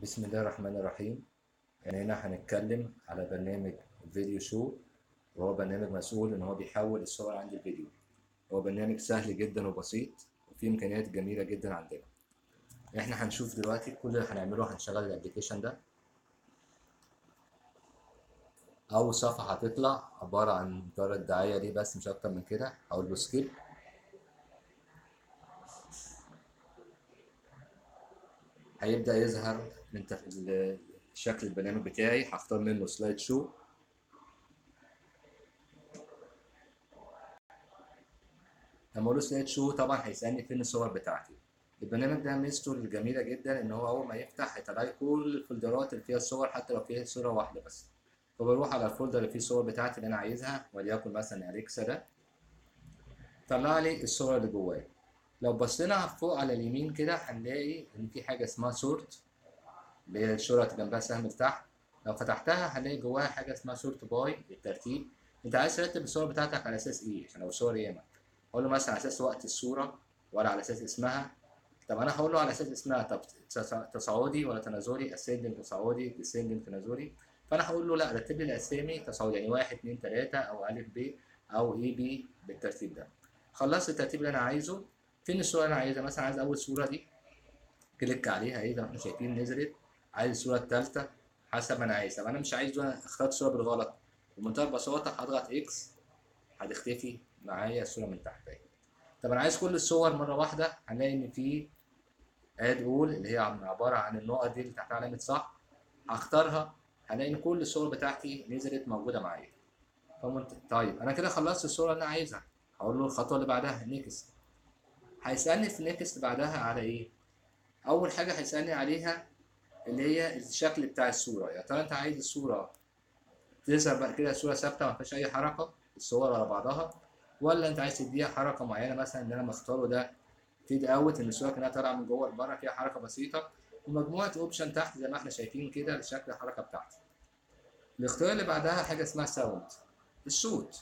بسم الله الرحمن الرحيم يعني هنا هنتكلم على برنامج فيديو شو وهو برنامج مسؤول ان هو بيحول الصور عند الفيديو هو برنامج سهل جدا وبسيط وفيه امكانيات جميله جدا عندنا احنا هنشوف دلوقتي كل اللي هنعمله هنشغل الابلكيشن ده اول صفحه هتطلع عباره عن مجرد دعايه ليه بس مش اكتر من كده هقول له سكيب هيبدأ يظهر من تف... ال- شكل البرنامج بتاعي هختار منه سلايد شو لما اقول له سلايد شو طبعا هيسألني فين الصور بتاعتي البرنامج ده ميزته الجميلة جدا ان هو اول ما يفتح هيطلع لي كل الفولدرات اللي فيها الصور حتى لو فيها صورة واحدة بس فبروح على الفولدر اللي فيه الصور بتاعتي اللي انا عايزها وليكن مثلا اليكسا ده طلع لي الصورة اللي جواه لو بصينا فوق على اليمين كده هنلاقي ان في حاجة اسمها سورت اللي هي الشرط جنبها سهم لتحت لو فتحتها هنلاقي جواها حاجه اسمها سورت باي الترتيب انت عايز ترتب الصور بتاعتك على اساس ايه عشان لو الصور ياما اقول له مثلا على اساس وقت الصوره ولا على اساس اسمها طب انا هقول له على اساس اسمها طب تص- تصاعدي ولا تنازلي اسcending تصاعدي descending تنازلي فانا هقول له لا رتب لي الاسامي تصاعدي يعني واحد اتنين تلاته او الف ب او اي بي بالترتيب ده خلصت الترتيب اللي انا عايزه فين الصوره اللي انا عايزها مثلا عايز اول صوره دي كليك عليها اهي زي ما احنا شايفين نزلت عايز الصورة التالتة حسب ما أنا عايز طب أنا مش عايز أنا اخترت صورة بالغلط بمنتهى البساطة هضغط إكس هتختفي معايا الصورة من تحت أهي طب أنا عايز كل الصور مرة واحدة هنلاقي إن في اد اول اللي هي عبارة عن النقط دي اللي تحتها علامة صح هختارها هلاقي إن كل الصور بتاعتي نزلت موجودة معايا فمنت... طيب أنا كده خلصت الصورة اللي أنا عايزها هقول له الخطوة اللي بعدها نيكست هيسألني في النيكست بعدها على إيه؟ أول حاجة هيسألني عليها اللي هي الشكل بتاع الصورة يا ترى انت عايز الصورة تظهر بقى كده صورة ثابتة ما فيهاش أي حركة الصور على بعضها ولا انت عايز تديها حركة معينة مثلا اللي أنا مختاره ده فيد أوت إن الصورة كأنها طالعة من جوه لبره فيها حركة بسيطة ومجموعة أوبشن تحت زي ما احنا شايفين كده لشكل الحركة بتاعتي الاختيار اللي بعدها حاجة اسمها ساوند الصوت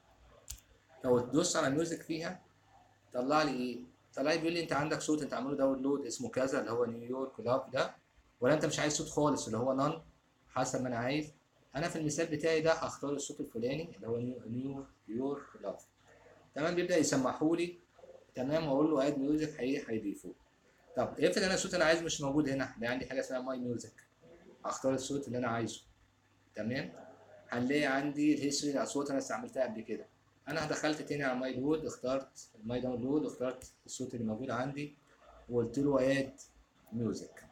لو تدوس على ميوزك فيها طلع لي ايه؟ طلع لي بيقول لي انت عندك صوت انت عامله داونلود اسمه كذا اللي هو نيويورك لاب ده ولا انت مش عايز صوت خالص اللي هو نون حسب ما انا عايز انا في المثال بتاعي ده هختار الصوت الفلاني اللي هو نيو نيو يور لاف تمام بيبدا يسمحوا لي تمام واقول له اد ميوزك هي هيضيفه طب افرض انا الصوت انا عايز مش موجود هنا ده عندي حاجه اسمها ماي ميوزك هختار الصوت اللي انا عايزه تمام هنلاقي عندي الهيستوري الاصوات انا استعملتها قبل كده انا دخلت تاني على ماي داونلود اخترت ماي داونلود اخترت الصوت اللي موجود عندي وقلت له اد ميوزك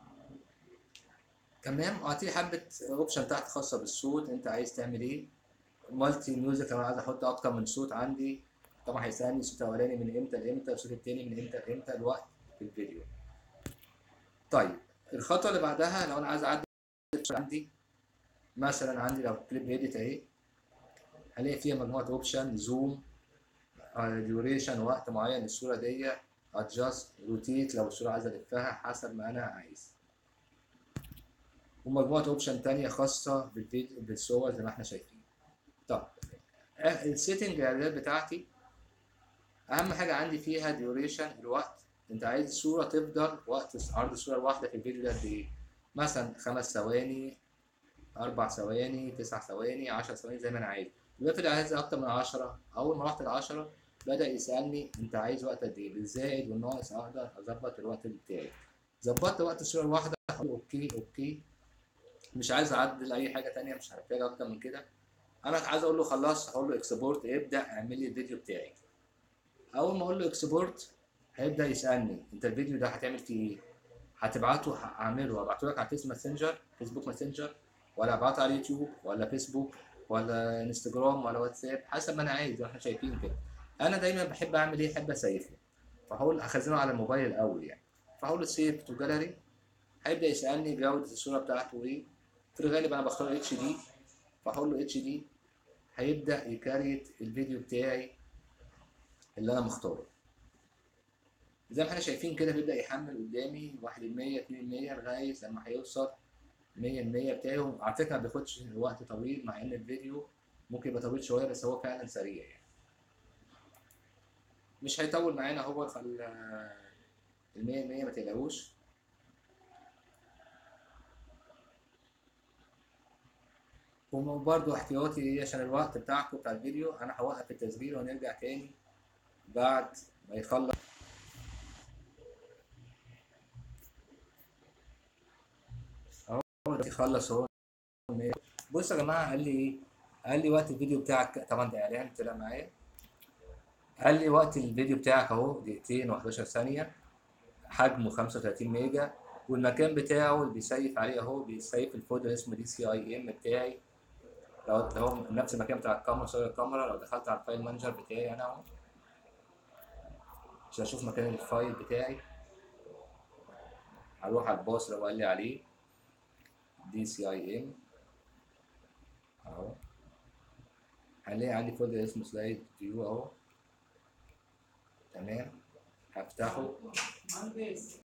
تمام اعطيه حبه اوبشن تحت خاصه بالصوت انت عايز تعمل ايه مالتي ميوزك لو انا عايز احط اكتر من صوت عندي طبعا هيسالني الصوت الاولاني من امتى لامتى الصوت التاني من امتى لامتى الوقت في الفيديو طيب الخطوه اللي بعدها لو انا عايز اعدل الصورة عندي مثلا عندي لو كليب ايديت اهي هلاقي فيها مجموعه اوبشن زوم ديوريشن وقت معين للصوره دي ادجاست روتيت لو الصوره عايز الفها حسب ما انا عايز ومجموعة اوبشن تانية خاصة بالفيديو بالصور زي ما احنا شايفين. طب السيتنج الاعدادات بتاعتي أهم حاجة عندي فيها ديوريشن الوقت أنت عايز الصورة تفضل وقت عرض الصورة الواحدة في الفيديو ده قد إيه؟ مثلا خمس ثواني أربع ثواني تسع ثواني عشر ثواني زي ما أنا عايز. وافرض عايز أكتر من عشرة أول ما رحت لعشرة بدأ يسألني أنت عايز وقت قد إيه؟ بالزائد والناقص أقدر أظبط الوقت بتاعي. ظبطت وقت الصورة الواحدة هقول أوكي أوكي مش عايز اعدل اي حاجه تانية مش هحتاج اكتر من كده انا عايز اقول له خلاص هقول له اكسبورت ابدا اعمل لي الفيديو بتاعي اول ما اقول له اكسبورت هيبدا يسالني انت الفيديو ده هتعمل فيه ايه هتبعته هعمله هبعته لك على فيس ماسنجر فيسبوك ماسنجر ولا ابعته على اليوتيوب ولا فيسبوك ولا انستجرام ولا واتساب حسب ما انا عايز زي ما احنا شايفين كده انا دايما بحب اعمل ايه احب اسيفه فهقول اخزنه على الموبايل الاول يعني فهقول له سيف تو جاليري هيبدا يسالني جوده الصوره بتاعته ايه في الغالب انا بختار اتش دي فهقول له اتش دي هيبدا يكريت الفيديو بتاعي اللي انا مختاره زي ما احنا شايفين كده بيبدا يحمل قدامي 1% 2% لغايه لما هيوصل 100% بتاعي على فكره ما بياخدش وقت طويل مع ان الفيديو ممكن يبقى طويل شويه بس هو فعلا سريع يعني مش هيطول معانا هو فال ال 100% ما تقلقوش وبرضه احتياطي عشان الوقت بتاعكم بتاع الفيديو انا هوقف التسجيل ونرجع تاني بعد ما يخلص اهو دلوقتي خلص اهو بصوا يا جماعه قال لي ايه قال لي وقت الفيديو بتاعك طبعا ده اعلان طلع معايا قال لي وقت الفيديو بتاعك اهو دقيقتين و11 ثانيه حجمه 35 ميجا والمكان بتاعه اللي بيسيف عليه اهو بيسيف الفولدر اسمه دي سي اي ام بتاعي لو لو هو نفس المكان بتاع الكاميرا صور الكاميرا لو دخلت على الفايل مانجر بتاعي انا اهو عشان اشوف مكان الفايل بتاعي هروح على الباص اللي هو قال لي عليه دي سي اي ام اهو هنلاقي عندي فولدر اسمه سلايد فيو اهو تمام هفتحه